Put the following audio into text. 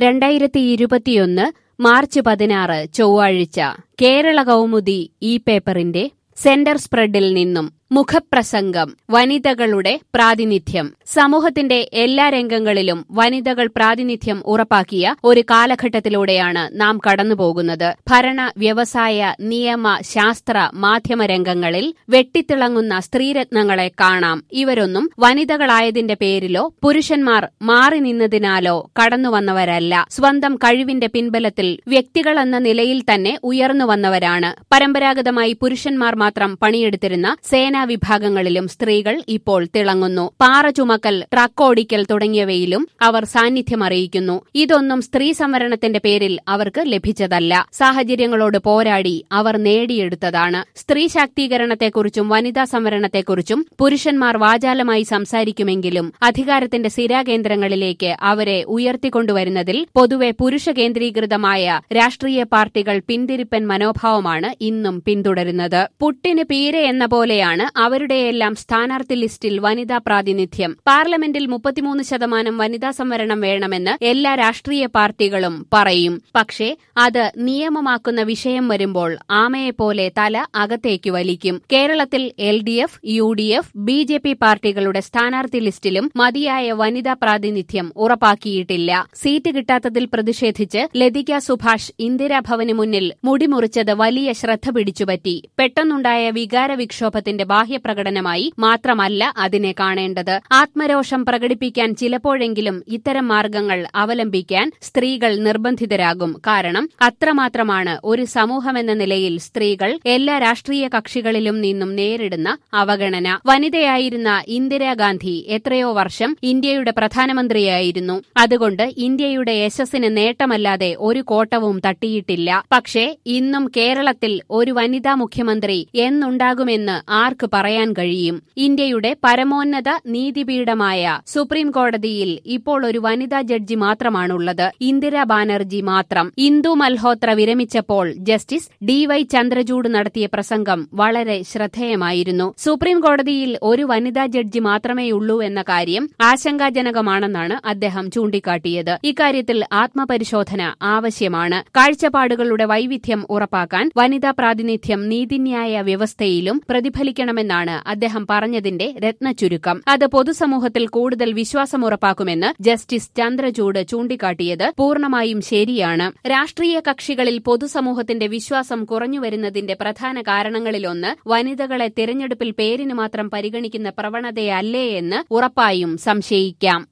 രണ്ടായിരത്തി ഇരുപത്തിയൊന്ന് മാർച്ച് പതിനാറ് ചൊവ്വാഴ്ച കേരള കൗമുദി ഈ പേപ്പറിന്റെ സെന്റർ സ്പ്രെഡിൽ നിന്നും മുഖപ്രസംഗം വനിതകളുടെ പ്രാതിനിധ്യം സമൂഹത്തിന്റെ എല്ലാ രംഗങ്ങളിലും വനിതകൾ പ്രാതിനിധ്യം ഉറപ്പാക്കിയ ഒരു കാലഘട്ടത്തിലൂടെയാണ് നാം കടന്നുപോകുന്നത് ഭരണ വ്യവസായ നിയമ ശാസ്ത്ര മാധ്യമ രംഗങ്ങളിൽ വെട്ടിത്തിളങ്ങുന്ന സ്ത്രീരത്നങ്ങളെ കാണാം ഇവരൊന്നും വനിതകളായതിന്റെ പേരിലോ പുരുഷന്മാർ മാറി നിന്നതിനാലോ കടന്നുവന്നവരല്ല സ്വന്തം കഴിവിന്റെ പിൻബലത്തിൽ വ്യക്തികളെന്ന നിലയിൽ തന്നെ ഉയർന്നു വന്നവരാണ് പരമ്പരാഗതമായി പുരുഷന്മാർ മാത്രം പണിയെടുത്തിരുന്ന സേനാ വിഭാഗങ്ങളിലും സ്ത്രീകൾ ഇപ്പോൾ തിളങ്ങുന്നു പാറ ചുമക്കൽ ട്രക്ക് ഓടിക്കൽ തുടങ്ങിയവയിലും അവർ സാന്നിധ്യം അറിയിക്കുന്നു ഇതൊന്നും സ്ത്രീ സംവരണത്തിന്റെ പേരിൽ അവർക്ക് ലഭിച്ചതല്ല സാഹചര്യങ്ങളോട് പോരാടി അവർ നേടിയെടുത്തതാണ് സ്ത്രീ ശാക്തീകരണത്തെക്കുറിച്ചും വനിതാ സംവരണത്തെക്കുറിച്ചും പുരുഷന്മാർ വാചാലമായി സംസാരിക്കുമെങ്കിലും അധികാരത്തിന്റെ സ്ഥിരാകേന്ദ്രങ്ങളിലേക്ക് അവരെ ഉയർത്തിക്കൊണ്ടുവരുന്നതിൽ പൊതുവെ പുരുഷ കേന്ദ്രീകൃതമായ രാഷ്ട്രീയ പാർട്ടികൾ പിന്തിരിപ്പൻ മനോഭാവമാണ് ഇന്നും പിന്തുടരുന്നത് പുട്ടിന് പീരെ എന്ന പോലെയാണ് അവരുടെയെല്ലാം സ്ഥാനാർത്ഥി ലിസ്റ്റിൽ വനിതാ പ്രാതിനിധ്യം പാർലമെന്റിൽ മുപ്പത്തിമൂന്ന് ശതമാനം വനിതാ സംവരണം വേണമെന്ന് എല്ലാ രാഷ്ട്രീയ പാർട്ടികളും പറയും പക്ഷേ അത് നിയമമാക്കുന്ന വിഷയം വരുമ്പോൾ ആമയെപ്പോലെ തല അകത്തേക്ക് വലിക്കും കേരളത്തിൽ L D F U D F B J P പാർട്ടികളുടെ സ്ഥാനാർത്ഥി ലിസ്റ്റിലും മതിയായ വനിതാ പ്രാതിനിധ്യം ഉറപ്പാക്കിയിട്ടില്ല സീറ്റ് കിട്ടാത്തതിൽ പ്രതിഷേധിച്ച് ലതിക സുഭാഷ് ഇന്ദിരാഭവന് മുന്നിൽ മുടിമുറിച്ചത് വലിയ ശ്രദ്ധ പിടിച്ചുപറ്റി പെട്ടെന്നുണ്ടായ വികാര വിക്ഷോഭത്തിന്റെ ബാഹ്യപ്രകടനമായി മാത്രമല്ല അതിനെ കാണേണ്ടത് ആത്മരോഷം പ്രകടിപ്പിക്കാൻ ചിലപ്പോഴെങ്കിലും ഇത്തരം മാർഗങ്ങൾ അവലംബിക്കാൻ സ്ത്രീകൾ നിർബന്ധിതരാകും കാരണം അത്രമാത്രമാണ് ഒരു സമൂഹമെന്ന നിലയിൽ സ്ത്രീകൾ എല്ലാ രാഷ്ട്രീയ കക്ഷികളിലും നിന്നും നേരിടുന്ന അവഗണന വനിതയായിരുന്ന ഇന്ദിരാഗാന്ധി എത്രയോ വർഷം ഇന്ത്യയുടെ പ്രധാനമന്ത്രിയായിരുന്നു അതുകൊണ്ട് ഇന്ത്യയുടെ യശസ്സിന് നേട്ടമല്ലാതെ ഒരു കോട്ടവും തട്ടിയിട്ടില്ല പക്ഷേ ഇന്നും കേരളത്തിൽ ഒരു വനിതാ മുഖ്യമന്ത്രി എന്നുണ്ടാകുമെന്ന് ആർക്ക് പറയാൻ കഴിയും ഇന്ത്യയുടെ പരമോന്നത നീതിപീഠമായ സുപ്രീം കോടതിയിൽ ഇപ്പോൾ ഒരു വനിതാ ജഡ്ജി മാത്രമാണുള്ളത് ഇന്ദിരാ ബാനർജി മാത്രം ഇന്ദു മൽഹോത്ര വിരമിച്ചപ്പോൾ ജസ്റ്റിസ് ഡി വൈ ചന്ദ്രചൂഡ് നടത്തിയ പ്രസംഗം വളരെ ശ്രദ്ധേയമായിരുന്നു സുപ്രീം കോടതിയിൽ ഒരു വനിതാ ജഡ്ജി മാത്രമേയുള്ളൂ എന്ന കാര്യം ആശങ്കാജനകമാണെന്നാണ് അദ്ദേഹം ചൂണ്ടിക്കാട്ടിയത് ഇക്കാര്യത്തിൽ ആത്മപരിശോധന ആവശ്യമാണ് കാഴ്ചപ്പാടുകളുടെ വൈവിധ്യം ഉറപ്പാക്കാൻ വനിതാ പ്രാതിനിധ്യം നീതിന്യായ വ്യവസ്ഥയിലും പ്രതിഫലിക്കണമെന്നാണ് അദ്ദേഹം പറഞ്ഞതിന്റെ രത്നചുരുക്കം അത് പൊതുസമൂഹത്തിൽ കൂടുതൽ വിശ്വാസമുറപ്പാക്കുമെന്ന് ജസ്റ്റിസ് ചന്ദ്രചൂഡ് ചൂണ്ടിക്കാട്ടിയത് പൂർണ്ണമായും ശരിയാണ് രാഷ്ട്രീയ കക്ഷികളിൽ പൊതുസമൂഹത്തിന്റെ വിശ്വാസം കുറഞ്ഞുവരുന്നതിന്റെ പ്രധാന കാരണങ്ങളിലൊന്ന് വനിതകളെ തിരഞ്ഞെടുപ്പിൽ പേരിന് മാത്രം പരിഗണിക്കുന്ന പ്രവണതയല്ലേ എന്ന് ഉറപ്പായും സംശയിക്കാം